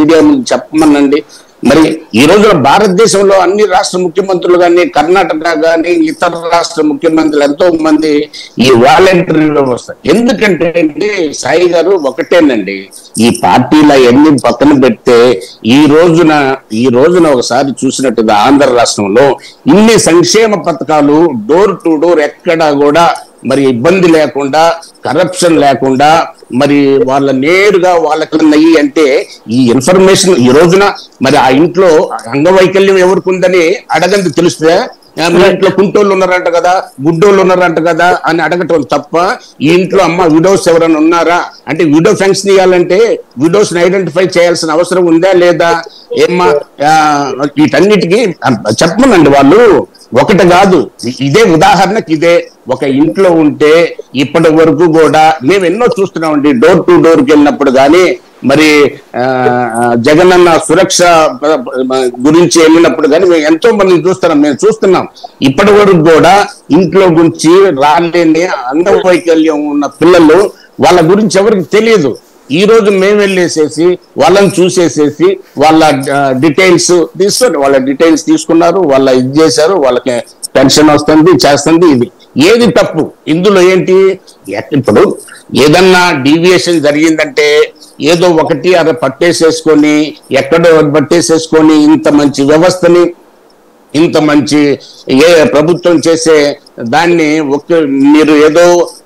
Media ముందు చెప్పమనండి మరి ఈ రోజున భారతదేశంలో అన్ని రాష్ట్ర ముఖ్యమంత్రులు కానీ కర్ణాటక కానీ ఇతర రాష్ట్ర ముఖ్యమంత్రులు ఎంతో మంది ఈ వాలంటరీ వ్యవస్థ ఎందుకంటే అండి సాయి గారు ఒకటేనండి ఈ పార్టీల ఎన్ని పక్కన పెడితే ఈ రోజున ఈ రోజున ఒకసారి చూసినట్టుగా ఆంధ్ర రాష్ట్రంలో ఇన్ని సంక్షేమ పథకాలు డోర్ టు డోర్ ఎక్కడా కూడా మరి ఇబ్బంది లేకుండా కరప్షన్ లేకుండా మరి వాళ్ళ నేరుగా వాళ్ళకి అయ్యి అంటే ఈ ఇన్ఫర్మేషన్ ఈ రోజున మరి ఆ ఇంట్లో అంగవైకల్యం ఎవరికి ఉందని అడగంది తెలుస్తే ఆ, మీ ఇంట్లో కుంటోళ్ళు ఉన్నారంట కదా గుడ్డోళ్ళు ఉన్నారంట కదా అని అడగటం తప్ప ఈ ఇంట్లో అమ్మ విడోస్ ఎవరైనా ఉన్నారా అంటే విడో ఫంక్షన్ ఇవ్వాలంటే విడోస్ ని ఐడెంటిఫై చేయాల్సిన అవసరం ఉందా లేదా ఏమ్మా ఆ, వీటన్నిటికీ చెప్పమనండి వాళ్ళు ఒకటి కాదు ఇ- ఇదే ఉదాహరణకి ఇదే ఒక ఇంట్లో ఉంటే ఇప్పటి వరకు కూడా మేము ఎన్నో చూస్తున్నామండి డోర్ టు డోర్ కి వెళ్ళినప్పుడు కానీ మరి ఆ, ఆ, జగనన్న సురక్ష ప- ప- గురించి వెళ్ళినప్పుడు కానీ మేము ఎంతో మందిని చూస్తున్నాం మేము చూస్తున్నాం ఇప్పటి వరకు కూడా ఇంట్లో గురించి రాలేని అంగవైకల్యం ఉన్న పిల్లలు వాళ్ళ గురించి ఎవరికి తెలియదు ఈ రోజు మేము వెళ్ళేసేసి వాళ్ళని చూసేసేసి వాళ్ళ డీటెయిల్స్ తీసుకొని వాళ్ళ డీటెయిల్స్ తీసుకున్నారు వాళ్ళ ఇది చేశారు వాళ్ళకి పెన్షన్ వస్తుంది చేస్తుంది ఇది ఏది తప్పు ఇందులో ఏంటి ఎక్- ఇప్పుడు ఏదన్నా డీవియేషన్ జరిగిందంటే ఏదో ఒకటి అది పట్టేసేసుకొని ఎక్కడో పట్టేసేసుకొని ఇంత మంచి వ్యవస్థని ఇంత మంచి ఏ ప్రభుత్వం చేసే దాన్ని ఒక మీరు ఏదో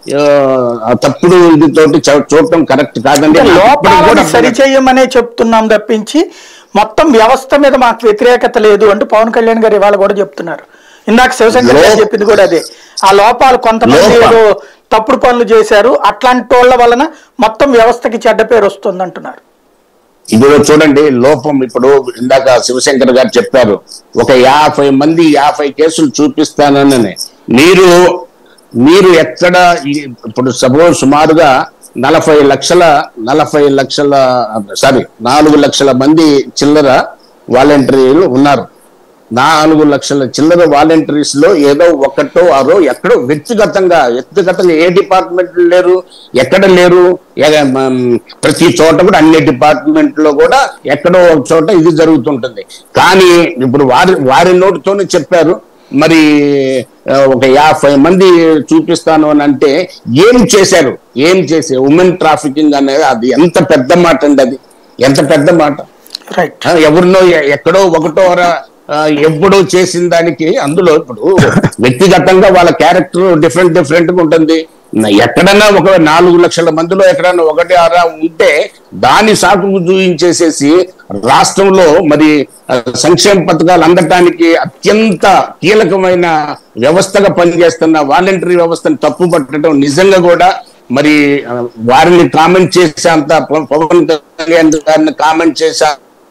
ఆ, తప్పుడు ఇది తోటి చూ- చూడటం కరెక్ట్ కాదండి నాకు ఇప్పటికి లోపాలను కూడా సరిచేయమనే చెప్తున్నాం తప్పించి మొత్తం వ్యవస్థ మీద మాకు వ్యతిరేకత లేదు అంటూ పవన్ కళ్యాణ్ గారు ఇవాళ కూడా చెప్తున్నారు ఇందాక శివశంకర్ గారు లో- చెప్పింది కూడా అదే ఆ లోపాలు కొంతమంది లోపం. ఏదో తప్పుడు పనులు చేశారు అట్లాంటి వాళ్ళ వలన మొత్తం వ్యవస్థకి చెడ్డ పేరు వస్తుంది అంటున్నారు ఇదిగో చూడండి లోపం ఇప్పుడు ఇందాక శివశంకర్ గారు చెప్పారు ఒక యాభై మంది యాభై కేసులు చూపిస్తానని మీరు మీరు ఎక్కడ ఈ- ఇప్పుడు సపోజ్ సుమారుగా నలభై లక్షల నలభై లక్షల సారీ నాలుగు లక్షల మంది చిల్లర వాలంటీర్లు ఉన్నారు నాలుగు లక్షల చిల్లర వాలంటీర్స్ లో ఏదో ఒకటో ఆరో ఎక్కడో వ్యక్తిగతంగా వ్యక్తిగతంగా ఏ డిపార్ట్మెంట్ లేరు ఎక్కడ లేరు ఎగ- మ- ప్రతి చోట కూడా అన్ని డిపార్ట్మెంట్ లో కూడా ఎక్కడో ఒక చోట ఇది జరుగుతుంటుంది కానీ ఇప్పుడు వారి వారి నోటితోనే చెప్పారు మరి ఆ, ఒక యాభై మంది చూపిస్తాను అని అంటే ఏం చేశారు ఏం చేసే ఉమెన్ ట్రాఫికింగ్ అనేది అది ఎంత పెద్ద మాట అండి అది ఎంత పెద్ద మాట రైట్ ఆ, ఎవరినో ఎ- ఎక్కడో ఒకటో ర- ఆ, ఎప్పుడో చేసిన దానికి అందులో ఇప్పుడు వ్యక్తిగతంగా వాళ్ళ క్యారెక్టర్ డిఫరెంట్ డిఫరెంట్ గా ఉంటుంది న- ఎక్కడన్నా ఒక నాలుగు లక్షల మందిలో ఎక్కడన్నా ఒకటి ఆరా ఉంటే దాని సాకు చూపించేసేసి రాష్ట్రంలో మరి ఆ, సంక్షేమ పథకాలు అందటానికి అత్యంత కీలకమైన వ్యవస్థగా పనిచేస్తున్న వాలంటరీ వ్యవస్థను తప్పు పట్టడం నిజంగా కూడా మరి ఆ, వారిని కామెంట్ చేసేంత ప- పవన్ కళ్యాణ్ గారిని కామెంట్ చేసే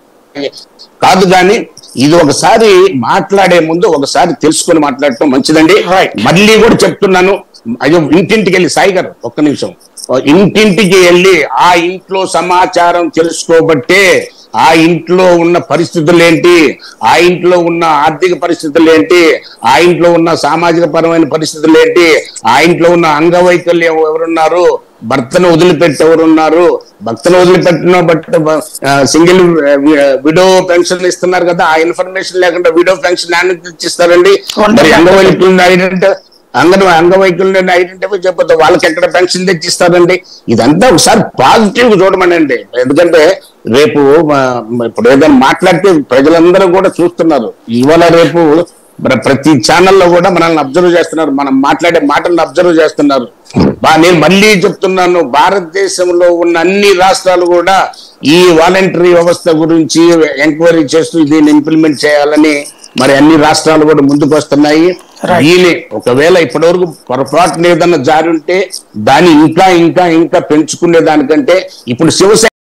కాదు కానీ ఇది ఒకసారి మాట్లాడే ముందు ఒకసారి తెలుసుకొని మాట్లాడటం మంచిదండి Right. మళ్ళీ కూడా చెప్తున్నాను అయ్యో ఇంటింటికి వెళ్ళి సాయి గారు ఒక్క నిమిషం ఇంటింటికి వెళ్ళి ఆ ఇంట్లో సమాచారం తెలుసుకోబట్టే ఆ ఇంట్లో ఉన్న పరిస్థితులు ఏంటి ఆ ఇంట్లో ఉన్న ఆర్థిక పరిస్థితులు ఏంటి ఆ ఇంట్లో ఉన్న సామాజిక పరమైన పరిస్థితులు ఏంటి ఆ ఇంట్లో ఉన్న అంగవైకల్యం ఎవరున్నారు భర్తను వదిలిపెట్టి ఎవరున్నారు భర్తను వదిలిపెట్టిన బట్ సింగిల్ విడో పెన్షన్ ఇస్తున్నారు కదా ఆ ఇన్ఫర్మేషన్ లేకుండా విడో పెన్షన్ ఇచ్చిస్తారండి మరి అంగవైకల్యం ఐడెంటి అంగన అంగవైకల్యం ఐడెంటిఫై చెప్పొద్దు వాళ్ళకి ఎక్కడ పెన్షన్ తెచ్చిస్తారండి ఇదంతా ఒకసారి పాజిటివ్ చూడమనండి ఎందుకంటే రేపు ఆ, ఇప్పుడు ఏదైనా మాట్లాడితే ప్రజలందరూ కూడా చూస్తున్నారు ఇవాళ రేపు ప్ర- ప్రతి ఛానల్లో కూడా మనల్ని అబ్జర్వ్ చేస్తున్నారు మనం మాట్లాడే మాటలను అబ్జర్వ్ చేస్తున్నారు బా- నేను మళ్ళీ చెప్తున్నాను భారతదేశంలో ఉన్న అన్ని రాష్ట్రాలు కూడా ఈ వాలంటరీ వ్యవస్థ గురించి ఎంక్వైరీ చేస్తూ దీన్ని ఇంప్లిమెంట్ చేయాలని మరి అన్ని రాష్ట్రాలు కూడా ముందుకు వస్తున్నాయి Right. దీని ఒకవేళ ఇప్పటివరకు పొరపాటున ఏదన్నా జారి ఉంటే దాన్ని ఇంకా ఇంకా ఇంకా పెంచుకునే దానికంటే ఇప్పుడు శివసేన